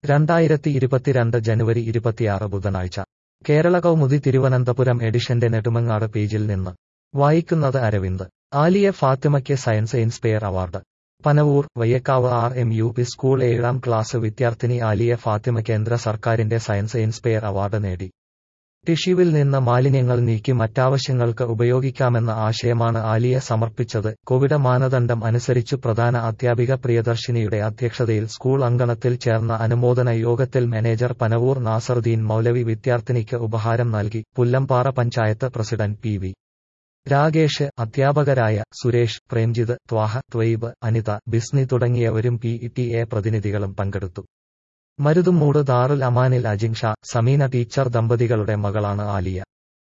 രണ്ടായിരത്തി ഇരുപത്തിരണ്ട് ജനുവരി ഇരുപത്തിയാറ് ബുധനാഴ്ച കേരള കൗമുദി തിരുവനന്തപുരം എഡിഷന്റെ നെടുമങ്ങാട് പേജിൽ നിന്ന് വായിക്കുന്നത് അരവിന്ദ് ആലിയ ഫാത്തിമയ്ക്ക് science inspire award Panavoor Vayyakkavu R M U P school ഏഴാം ക്ലാസ് വിദ്യാർത്ഥിനി ആലിയ ഫാത്തിമ കേന്ദ്ര സർക്കാരിന്റെ സയൻസ് ഇൻസ്പയർ അവാർഡ് നേടി ടിഷ്യുവിൽ നിന്ന് മാലിന്യങ്ങൾ നീക്കി മറ്റാവശ്യങ്ങൾക്ക് ഉപയോഗിക്കാമെന്ന ആശയമാണ് ആലിയ സമർപ്പിച്ചത് കോവിഡ് മാനദണ്ഡം അനുസരിച്ചു പ്രധാന അധ്യാപിക പ്രിയദർശിനിയുടെ അധ്യക്ഷതയിൽ സ്കൂൾ അങ്കണത്തിൽ ചേർന്ന അനുമോദന യോഗത്തിൽ മാനേജർ പനവൂർ നാസറുദ്ദീൻ മൗലവി വിദ്യാർത്ഥിനിക്ക് ഉപഹാരം നൽകി Pullampara panchayat president P V Rakesh അധ്യാപകരായ സുരേഷ് പ്രേംജിത്ത് ത്വാഹ ത്വയ്ബ് അനിത ബിസ്നി തുടങ്ങിയവരും പി ടി എ പ്രതിനിധികളും പങ്കെടുത്തു മരുതുമൂട് ദാറുൽ അമാനിൽ അജിങ്ഷ സമീന ടീച്ചർ ദമ്പതികളുടെ മകളാണ് ആലിയ